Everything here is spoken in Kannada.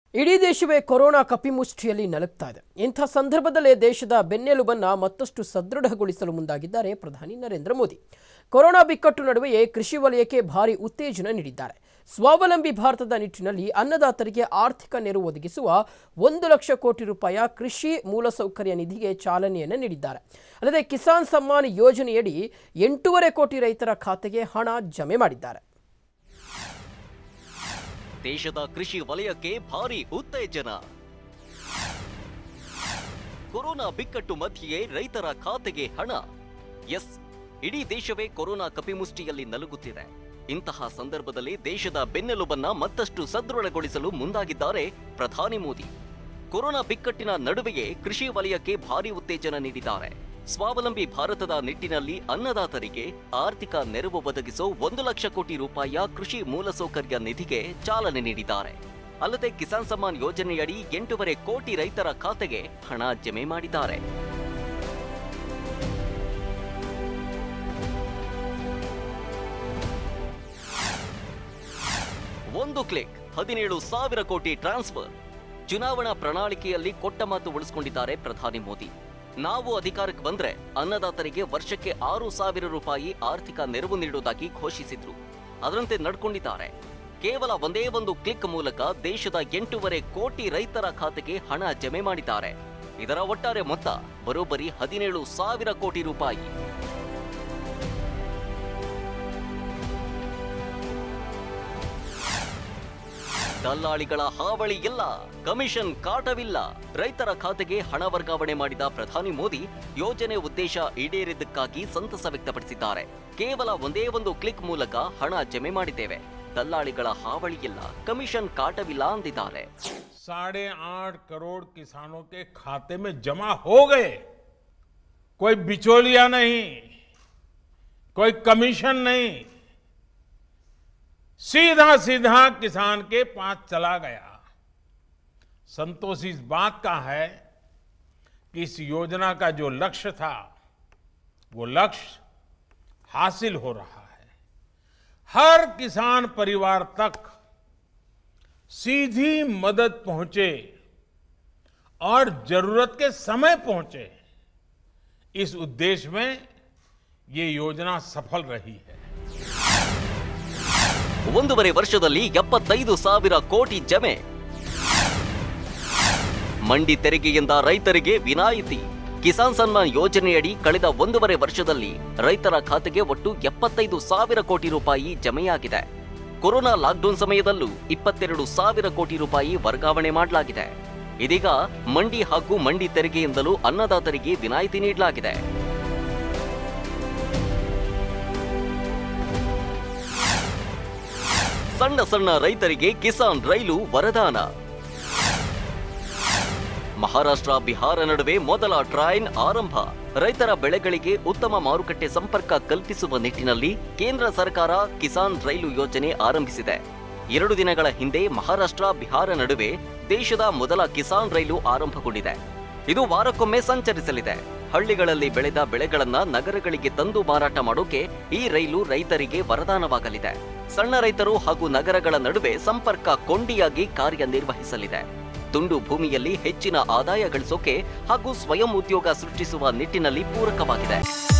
ಇಡೀ ದೇಶವೇ ಕೊರೋನಾ ಕಪಿಮುಷ್ಟಿಯಲ್ಲಿ ನಲುಗ್ತಾ ಇದೆ ಇಂಥ ಸಂದರ್ಭದಲ್ಲೇ ದೇಶದ ಬೆನ್ನೆಲುಬನ್ನ ಮತ್ತಷ್ಟು ಸದೃಢಗೊಳಿಸಲು ಮುಂದಾಗಿದ್ದಾರೆ ಪ್ರಧಾನಿ ನರೇಂದ್ರ ಮೋದಿ ಕೊರೋನಾ ಬಿಕ್ಕಟ್ಟು ನಡುವೆಯೇ ಕೃಷಿ ವಲಯಕ್ಕೆ ಭಾರಿ ಉತ್ತೇಜನ ನೀಡಿದ್ದಾರೆ ಸ್ವಾವಲಂಬಿ ಭಾರತದ ನಿಟ್ಟಿನಲ್ಲಿ ಅನ್ನದಾತರಿಗೆ ಆರ್ಥಿಕ ನೆರವು ಒದಗಿಸುವ ಒಂದು ಲಕ್ಷ ಕೋಟಿ ರೂಪಾಯಿ ಕೃಷಿ ಮೂಲಸೌಕರ್ಯ ನಿಧಿಗೆ ಚಾಲನೆಯನ್ನು ನೀಡಿದ್ದಾರೆ ಅಲ್ಲದೆ ಕಿಸಾನ್ ಸಮ್ಮಾನ್ ಯೋಜನೆಯಡಿ ಎಂಟೂವರೆ ಕೋಟಿ ರೈತರ ಖಾತೆಗೆ ಹಣ ಜಮೆ ಮಾಡಿದ್ದಾರೆ ದೇಶದ ಕೃಷಿ ವಲಯಕ್ಕೆ ಭಾರಿ ಉತ್ತೇಜನ ಕೊರೋನಾ ಬಿಕ್ಕಟ್ಟು ಮಧ್ಯೆಯೇ ರೈತರ ಖಾತೆಗೆ ಹಣ ಎಸ್ ಇಡೀ ದೇಶವೇ ಕೊರೋನಾ ಕಪಿಮುಷ್ಟಿಯಲ್ಲಿ ನಲುಗುತ್ತಿದೆ ಇಂತಹ ಸಂದರ್ಭದಲ್ಲಿ ದೇಶದ ಬೆನ್ನೆಲುಬನ್ನ ಮತ್ತಷ್ಟು ಸದೃಢಗೊಳಿಸಲು ಮುಂದಾಗಿದ್ದಾರೆ ಪ್ರಧಾನಿ ಮೋದಿ ಕೊರೋನಾ ಬಿಕ್ಕಟ್ಟಿನ ನಡುವೆಯೇ ಕೃಷಿ ವಲಯಕ್ಕೆ ಭಾರಿ ಉತ್ತೇಜನ ನೀಡಿದ್ದಾರೆ ಸ್ವಾವಲಂಬಿ ಭಾರತದ ನಿಟ್ಟಿನಲ್ಲಿ ಅನ್ನದಾತರಿಗೆ ಆರ್ಥಿಕ ನೆರವು ಒದಗಿಸೋ ಒಂದು ಲಕ್ಷ ಕೋಟಿ ರೂಪಾಯಿಯ ಕೃಷಿ ಮೂಲಸೌಕರ್ಯ ನಿಧಿಗೆ ಚಾಲನೆ ನೀಡಿದ್ದಾರೆ ಅಲ್ಲದೆ ಕಿಸಾನ್ ಸಮ್ಮಾನ್ ಯೋಜನೆಯಡಿ ಎಂಟೂವರೆ ಕೋಟಿ ರೈತರ ಖಾತೆಗೆ ಹಣ ಜಮೆ ಮಾಡಿದ್ದಾರೆ ಒಂದು ಕ್ಲಿಕ್ ಹದಿನೇಳು ಸಾವಿರ ಕೋಟಿ ಟ್ರಾನ್ಸ್ಫರ್ ಚುನಾವಣಾ ಪ್ರಣಾಳಿಕೆಯಲ್ಲಿ ಕೊಟ್ಟ ಮಾತು ಉಳಿಸಿಕೊಂಡಿದ್ದಾರೆ ಪ್ರಧಾನಿ ಮೋದಿ ನಾವು ಅಧಿಕಾರಕ್ಕೆ ಬಂದ್ರೆ ಅನ್ನದಾತರಿಗೆ ವರ್ಷಕ್ಕೆ ಆರು ಸಾವಿರ ರೂಪಾಯಿ ಆರ್ಥಿಕ ನೆರವು ನೀಡುವುದಾಗಿ ಘೋಷಿಸಿದ್ರು ಅದರಂತೆ ನಡ್ಕೊಂಡಿದ್ದಾರೆ ಕೇವಲ ಒಂದೇ ಒಂದು ಕ್ಲಿಕ್ ಮೂಲಕ ದೇಶದ ಎಂಟೂವರೆ ಕೋಟಿ ರೈತರ ಖಾತೆಗೆ ಹಣ ಜಮೆ ಮಾಡಿದ್ದಾರೆ ಇದರ ಒಟ್ಟಾರೆ ಮೊತ್ತ ಬರೋಬ್ಬರಿ ಹದಿನೇಳು ಸಾವಿರ ಕೋಟಿ ರೂಪಾಯಿ ದಲ್ಲಾಳಿಗಳ ಹಾವಳಿ ಇಲ್ಲ ಕಮಿಷನ್ ಕಾಟವಿಲ್ಲ ರೈತರ ಖಾತೆಗೆ ಹಣ ವರ್ಗಾವಣೆ ಮಾಡಿದ ಪ್ರಧಾನಿ ಮೋದಿ ಯೋಜನೆ ಉದ್ದೇಶ ಈಡೇರಿದ್ದಕ್ಕಾಗಿ ಸಂತಸ ವ್ಯಕ್ತಪಡಿಸಿದ್ದಾರೆ ಕೇವಲ ಒಂದೇ ಒಂದು ಕ್ಲಿಕ್ ಮೂಲಕ ಹಣ ಜಮೆ ಮಾಡಿದ್ದೇವೆ ದಲ್ಲಾಳಿಗಳ ಹಾವಳಿ ಇಲ್ಲ ಕಮಿಷನ್ ಕಾಟವಿಲ್ಲ ಅಂದಿದ್ದಾರೆ साढ़े आठ करोड़ किसानों के खाते में जमा हो गए कोई बिचौलिया नहीं कोई कमीशन नहीं सीधा सीधा किसान के पास चला गया संतोष इस बात का है कि इस योजना का जो लक्ष्य था वो लक्ष्य हासिल हो रहा है हर किसान परिवार तक सीधी मदद पहुंचे और जरूरत के समय पहुंचे इस उद्देश्य में ये योजना सफल रही है ಒಂದೂವರೆ ವರ್ಷದಲ್ಲಿ ಎಪ್ಪತ್ತೈದು ಸಾವಿರ ಕೋಟಿ ಜಮೆ ಮಂಡಿ ತೆರಿಗೆಯಿಂದ ರೈತರಿಗೆ ವಿನಾಯಿತಿ ಕಿಸಾನ್ ಸನ್ಮಾನ್ ಯೋಜನೆಯಡಿ ಕಳೆದ ಒಂದೂವರೆ ವರ್ಷದಲ್ಲಿ ರೈತರ ಖಾತೆಗೆ ಒಟ್ಟು ಎಪ್ಪತ್ತೈದು ಸಾವಿರ ಕೋಟಿ ರೂಪಾಯಿ ಜಮೆಯಾಗಿದೆ ಕೊರೋನಾ ಲಾಕ್ಡೌನ್ ಸಮಯದಲ್ಲೂ ಇಪ್ಪತ್ತೆರಡು ಸಾವಿರ ಕೋಟಿ ರೂಪಾಯಿ ವರ್ಗಾವಣೆ ಮಾಡಲಾಗಿದೆ ಇದೀಗ ಮಂಡಿ ಹಾಗೂ ಮಂಡಿ ತೆರಿಗೆಯಿಂದಲೂ ಅನ್ನದಾತರಿಗೆ ವಿನಾಯಿತಿ ನೀಡಲಾಗಿದೆ ಸಣ್ಣ ಸಣ್ಣ ರೈತರಿಗೆ ಕಿಸಾನ್ ರೈಲು ವರದಾನ ಮಹಾರಾಷ್ಟ್ರ ಬಿಹಾರ ನಡುವೆ ಮೊದಲ ಟ್ರೈನ್ ಆರಂಭ ರೈತರ ಬೆಳೆಗಳಿಗೆ ಉತ್ತಮ ಮಾರುಕಟ್ಟೆ ಸಂಪರ್ಕ ಕಲ್ಪಿಸುವ ನಿಟ್ಟಿನಲ್ಲಿ ಕೇಂದ್ರ ಸರ್ಕಾರ ಕಿಸಾನ್ ರೈಲು ಯೋಜನೆ ಆರಂಭಿಸಿದೆ ಎರಡು ದಿನಗಳ ಹಿಂದೆ ಮಹಾರಾಷ್ಟ್ರ ಬಿಹಾರ ನಡುವೆ ದೇಶದ ಮೊದಲ ಕಿಸಾನ್ ರೈಲು ಆರಂಭಗೊಂಡಿದೆ ಇದು ವಾರಕ್ಕೊಮ್ಮೆ ಸಂಚರಿಸಲಿದೆ ಹಳ್ಳಿಗಳಲ್ಲಿ ಬೆಳೆದ ಬೆಳೆಗಳನ್ನ ನಗರಗಳಿಗೆ ತಂದು ಮಾರಾಟ ಮಾಡೋಕೆ ಈ ರೈಲು ರೈತರಿಗೆ ವರದಾನವಾಗಲಿದೆ ಸಣ್ಣ ರೈತರು ಹಾಗೂ ನಗರಗಳ ನಡುವೆ ಸಂಪರ್ಕ ಕೊಂಡಿಯಾಗಿ ಕಾರ್ಯನಿರ್ವಹಿಸಲಿದೆ ತುಂಡು ಭೂಮಿಯಲ್ಲಿ ಹೆಚ್ಚಿನ ಆದಾಯ ಗಳಿಸೋಕೆ ಹಾಗೂ ಸ್ವಯಂ ಉದ್ಯೋಗ ಸೃಷ್ಟಿಸುವ ನಿಟ್ಟಿನಲ್ಲಿ ಪೂರಕವಾಗಿದೆ